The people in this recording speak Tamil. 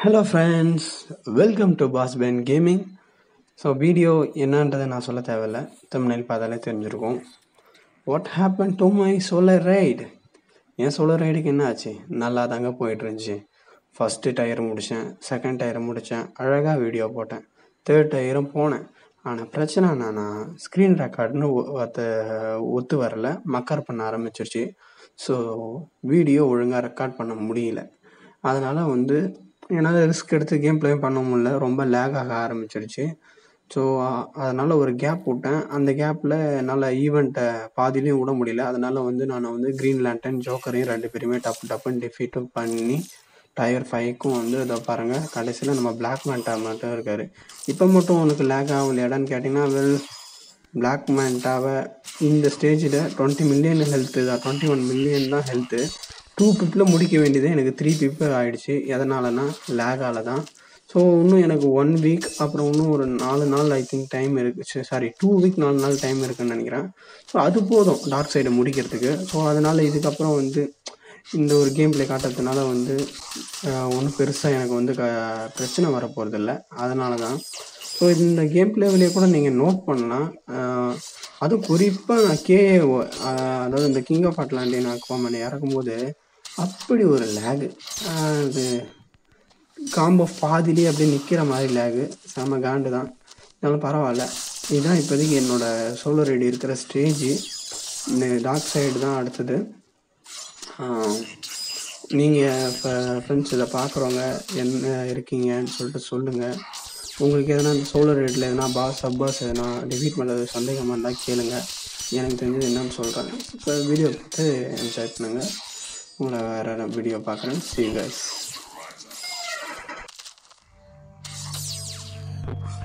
hello friends welcome to boss Ben gaming so video என்னன்றதை நான் சொல்ல தேவையில்ல தமிழில் பார்த்தாலே தெரிஞ்சிருக்கும் what happen to my solar ride என் சோலர் ரைடுக்கு என்ன ஆச்சு நல்லா தாங்க போயிட்டு இருந்துச்சு ஃபஸ்ட்டு டயர் முடித்தேன் செகண்ட் டயர் முடித்தேன் அழகாக வீடியோ போட்டேன் தேர்ட் டயரும் போனேன் ஆனால் பிரச்சனை என்னன்னா ஸ்க்ரீன் ரெக்கார்டுன்னு ஒத்து ஒத்து வரல மக்கர் பண்ண ஆரம்பிச்சிருச்சு ஸோ வீடியோ ஒழுங்காக ரெக்கார்ட் பண்ண முடியல அதனால் வந்து என்னால் ரிஸ்க் எடுத்து கேம் ப்ளே பண்ண முடியல ரொம்ப லேக் ஆக ஆரம்பிச்சிருச்சு ஸோ அதனால் ஒரு கேப் விட்டேன் அந்த கேப்பில் என்னால் ஈவெண்ட்டை பாதிலையும் விட முடியல அதனால் வந்து நான் வந்து க்ரீன் லேண்டன் ஜோக்கரையும் ரெண்டு பேருமே டப்பு டப்புன்னு டிஃபீட்டும் பண்ணி டயர் ஃபைவ்க்கும் வந்து இதை பாருங்கள் கடைசியில் நம்ம பிளாக் மேண்டா மட்டும் இருக்கார் இப்போ மட்டும் உனக்கு லேக் ஆகலையாடான்னு கேட்டிங்கன்னா வெல் பிளாக் மேண்டாவை இந்த ஸ்டேஜில் டுவெண்ட்டி மில்லியன் ஹெல்த்து தான் டுவெண்ட்டி ஒன் மில்லியன் தான் ஹெல்த்து டூ பிப்பில் முடிக்க வேண்டியது எனக்கு த்ரீ பிப்பு ஆயிடுச்சு எதனாலனா லேகால தான் ஸோ இன்னும் எனக்கு ஒன் வீக் அப்புறம் இன்னும் ஒரு நாலு நாள் ஐ திங்க் டைம் இருக்குது சாரி டூ வீக் நாலு நாள் டைம் இருக்குன்னு நினைக்கிறேன் ஸோ அது போதும் டார்க் சைடை முடிக்கிறதுக்கு ஸோ அதனால் இதுக்கப்புறம் வந்து இந்த ஒரு கேம் ப்ளே காட்டுறதுனால வந்து ஒன்றும் பெருசாக எனக்கு வந்து க பிரச்சனை வரப்போகிறதில்ல அதனால தான் ஸோ இந்த கேம் பிளேவிலே கூட நீங்கள் நோட் பண்ணலாம் அஹ் அதுவும் குறிப்பாக நான் கேஏ அதாவது இந்த கிங் ஆஃப் அட்லாண்டியன் அக்வாமன் இறக்கும்போது அப்படி ஒரு லேகு அது காம்போ பாதிலே அப்படியே நிற்கிற மாதிரி லேகு செம காண்டு தான் இருந்தாலும் பரவாயில்ல இதுதான் இப்போதைக்கு என்னோட சோலோ ரெடி இருக்கிற ஸ்டேஜு இந்த டார்க் சைடு தான் அடுத்தது நீங்கள் இப்போ ஃப்ரெண்ட்ஸ் இதை பார்க்குறவங்க என்ன இருக்கீங்கன்னு சொல்லிட்டு சொல்லுங்கள் உங்களுக்கு எதனா இந்த சோலர் ரேட்டில் எதனா பாஸ் சப்பாஸ் எதனா டிஃபீட் பண்ணுறது சந்தேகமாக இருந்தால் கேளுங்க எனக்கு தெரிஞ்சது என்னன்னு சொல்கிறேன் இப்போ வீடியோ பார்த்து என்ஜாய் பண்ணுங்கள் உங்களை வேறு வீடியோ பார்க்குறேன் see you guys